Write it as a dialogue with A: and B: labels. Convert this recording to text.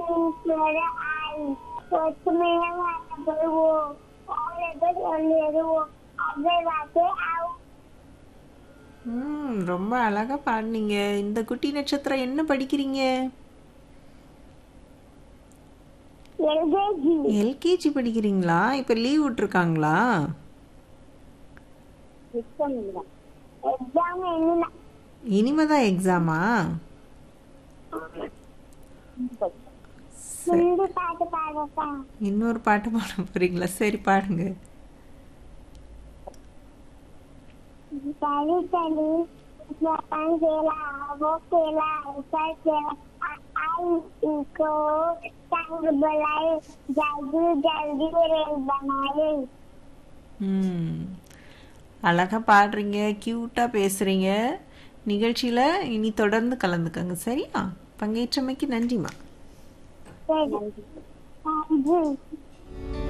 A: ஈஸ்வர ஆய் ஒற்றுமையாக போவோம் அவர்கள் சொல்லிடுவோம் அவை வார்த்தை ஆகும்
B: ம் ரொம்ப அழகா பாடினீங்க இந்த குட்டி நட்சத்திரம் என்ன படிக்கிறீங்க
A: எல்கேஜி
B: எல்கேஜி படிக்கிறீங்களா இப்போ லீவ் விட்டுருக்காங்களா
A: எக்ஸாம் என்ன
B: இனிமே தான் எக்ஸாமா
A: ஹிந்தி பாட்டு பாடப்பா
B: இன்னொரு பாட்டு பாட போறீங்களா சரி பாடுங்க
A: चली चली जापान केला वो केला ऐसा केला आ- आई को संग बुलाए जल्दी जल्दी रेल बनाए
B: ம் அழகா பாடுறீங்க க்யூட்டாக பேசுகிறீங்க நிகழ்ச்சியில் இனி தொடர்ந்து கலந்துக்கங்க சரியா பங்கேற்றமைக்கு நன்றிம்மா
A: थैंक यू